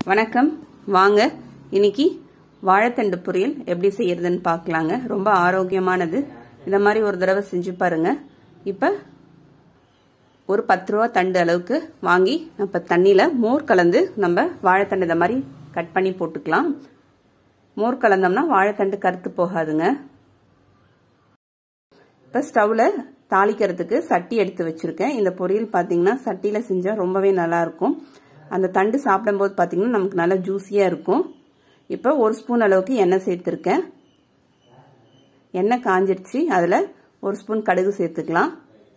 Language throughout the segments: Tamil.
வணக்கம் வாங்க இன்னைக்கு வாழைத்தண்டு பொரியல் எப்படி செய்யறதுன்னு பார்க்கலாங்க ரொம்ப ஆரோக்கியமானது இந்த மாதிரி ஒரு தடவை செஞ்சு பாருங்க இப்போ ஒரு பத்து ரூபா தண்டு அளவுக்கு வாங்கி இப்போ தண்ணியில் மோர் கலந்து நம்ம வாழைத்தண்டு இந்த மாதிரி கட் பண்ணி போட்டுக்கலாம் மோர் கலந்தோம்னா வாழைத்தண்டு கருத்து போகாதுங்க இப்போ ஸ்டவ்வில் தாளிக்கிறதுக்கு சட்டி எடுத்து வச்சுருக்கேன் இந்த பொரியல் பார்த்தீங்கன்னா சட்டியில் செஞ்சால் ரொம்பவே நல்லாயிருக்கும் அந்த தண்டு சாப்பிடும்போது பார்த்தீங்கன்னா நமக்கு நல்லா ஜூஸியாக இருக்கும் இப்போ ஒரு ஸ்பூன் அளவுக்கு எண்ணெய் சேர்த்துருக்கேன் எண்ணெய் காஞ்சிடுச்சு அதில் ஒரு ஸ்பூன் கடுகு சேர்த்துக்கலாம்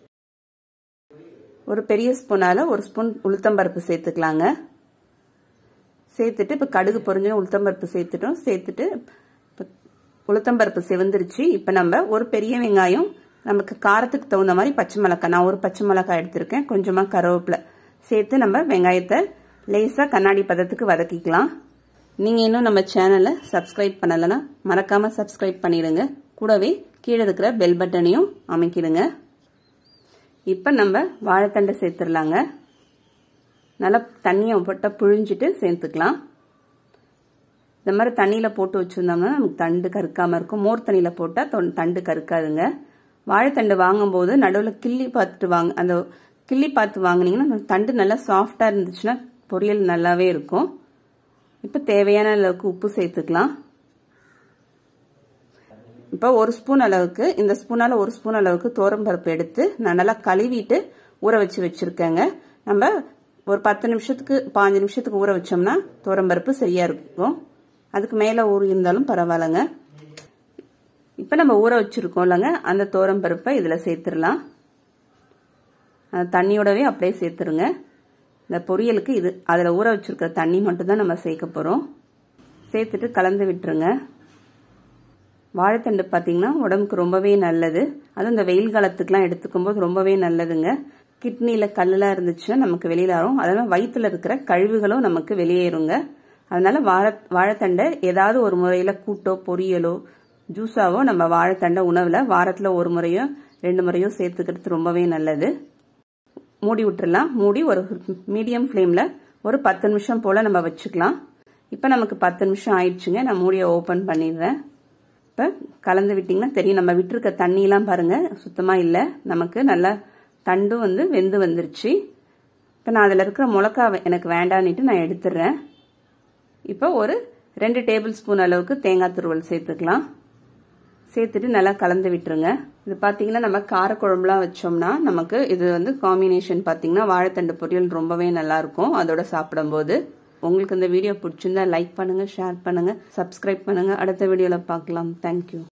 ஒரு பெரிய ஸ்பூனால் ஒரு ஸ்பூன் உளுத்தம்பருப்பு சேர்த்துக்கலாங்க சேர்த்துட்டு இப்போ கடுகு பொறிஞ்சு உளுத்தம்பருப்பு சேர்த்துட்டோம் சேர்த்துட்டு இப்போ உளுத்தம்பருப்பு செவந்துருச்சு இப்போ நம்ம ஒரு பெரிய வெங்காயம் நமக்கு காரத்துக்கு தகுந்த மாதிரி பச்சை மிளகாய் நான் ஒரு பச்சை மிளகாய் எடுத்திருக்கேன் கொஞ்சமாக கருவேப்பிலை சேர்த்து நம்ம வெங்காயத்தை லேசாக கண்ணாடி பதத்துக்கு வதக்கிக்கலாம் நீங்கள் இன்னும் நம்ம சேனலை சப்ஸ்கிரைப் பண்ணலைன்னா மறக்காமல் சப்ஸ்கிரைப் பண்ணிடுங்க கூடவே கீழே இருக்கிற பெல் பட்டனையும் அமைக்கிடுங்க இப்போ நம்ம வாழைத்தண்டை சேர்த்துடலாங்க நல்லா தண்ணியை போட்ட புழிஞ்சிட்டு சேர்த்துக்கலாம் இந்த மாதிரி தண்ணியில் போட்டு வச்சுருந்தோம்னா நமக்கு தண்டு கருக்காமல் இருக்கும் மோர் தண்ணியில் போட்டால் தண்டு கருக்காதுங்க வாழைத்தண்டு வாங்கும்போது நடுவில் கிள்ளி பார்த்துட்டு வாங்க அந்த கிள்ளி பார்த்து வாங்கினீங்கன்னா தண்டு நல்லா சாஃப்டாக இருந்துச்சுன்னா பொரியல் நல்லாவே இருக்கும் இப்போ தேவையான அளவுக்கு உப்பு சேர்த்துக்கலாம் இப்போ ஒரு ஸ்பூன் அளவுக்கு இந்த ஸ்பூனால் ஒரு ஸ்பூன் அளவுக்கு பருப்பு எடுத்து நான் நல்லா கழுவிட்டு ஊற வச்சு வச்சுருக்கேங்க நம்ம ஒரு பத்து நிமிஷத்துக்கு பாஞ்சு நிமிஷத்துக்கு ஊற வச்சோம்னா பருப்பு சரியாக இருக்கும் அதுக்கு மேலே ஊறி இருந்தாலும் பரவாயில்லைங்க இப்போ நம்ம ஊற வச்சுருக்கோம் இல்லைங்க அந்த பருப்பை இதில் சேர்த்துடலாம் அந்த தண்ணியோடவே அப்படியே சேர்த்துருங்க இந்த பொரியலுக்கு இது அதில் ஊற வச்சுருக்கிற தண்ணி மட்டும்தான் நம்ம சேர்க்க போகிறோம் சேர்த்துட்டு கலந்து விட்டுருங்க வாழைத்தண்டு பார்த்தீங்கன்னா உடம்புக்கு ரொம்பவே நல்லது அதுவும் இந்த வெயில் காலத்துக்குலாம் எடுத்துக்கும் போது ரொம்பவே நல்லதுங்க கிட்னியில் கல்லெலாம் இருந்துச்சுன்னா நமக்கு வெளியில் வரும் அதனால் வயிற்றில் இருக்கிற கழிவுகளும் நமக்கு வெளியேறுங்க அதனால வாழை வாழைத்தண்டை ஏதாவது ஒரு முறையில் கூட்டோ பொரியலோ ஜூஸாவோ நம்ம வாழைத்தண்டை உணவில் வாரத்தில் ஒரு முறையோ ரெண்டு முறையோ சேர்த்துக்கிறது ரொம்பவே நல்லது மூடி விட்டுறலாம் மூடி ஒரு மீடியம் ஃப்ளேமில் ஒரு பத்து நிமிஷம் போல் நம்ம வச்சுக்கலாம் இப்போ நமக்கு பத்து நிமிஷம் ஆயிடுச்சுங்க நான் மூடியை ஓப்பன் பண்ணிடுறேன் இப்போ கலந்து விட்டிங்கன்னா தெரியும் நம்ம விட்டுருக்க தண்ணியெலாம் பாருங்கள் சுத்தமாக இல்லை நமக்கு நல்லா தண்டும் வந்து வெந்து வந்துருச்சு இப்போ நான் அதில் இருக்கிற மிளகா எனக்கு வேண்டான்னுட்டு நான் எடுத்துடுறேன் இப்போ ஒரு ரெண்டு டேபிள் ஸ்பூன் அளவுக்கு தேங்காய் துருவல் சேர்த்துக்கலாம் சேர்த்துட்டு நல்லா கலந்து விட்டுருங்க இது பார்த்தீங்கன்னா நம்ம காரக்குழம்புலாம் வச்சோம்னா நமக்கு இது வந்து காம்பினேஷன் பார்த்தீங்கன்னா வாழைத்தண்டு பொரியல் ரொம்பவே நல்லா இருக்கும் அதோட சாப்பிடும்போது உங்களுக்கு இந்த வீடியோ பிடிச்சிருந்தா லைக் பண்ணுங்க ஷேர் பண்ணுங்க சப்ஸ்கிரைப் பண்ணுங்க அடுத்த வீடியோவில் பார்க்கலாம் தேங்க்யூ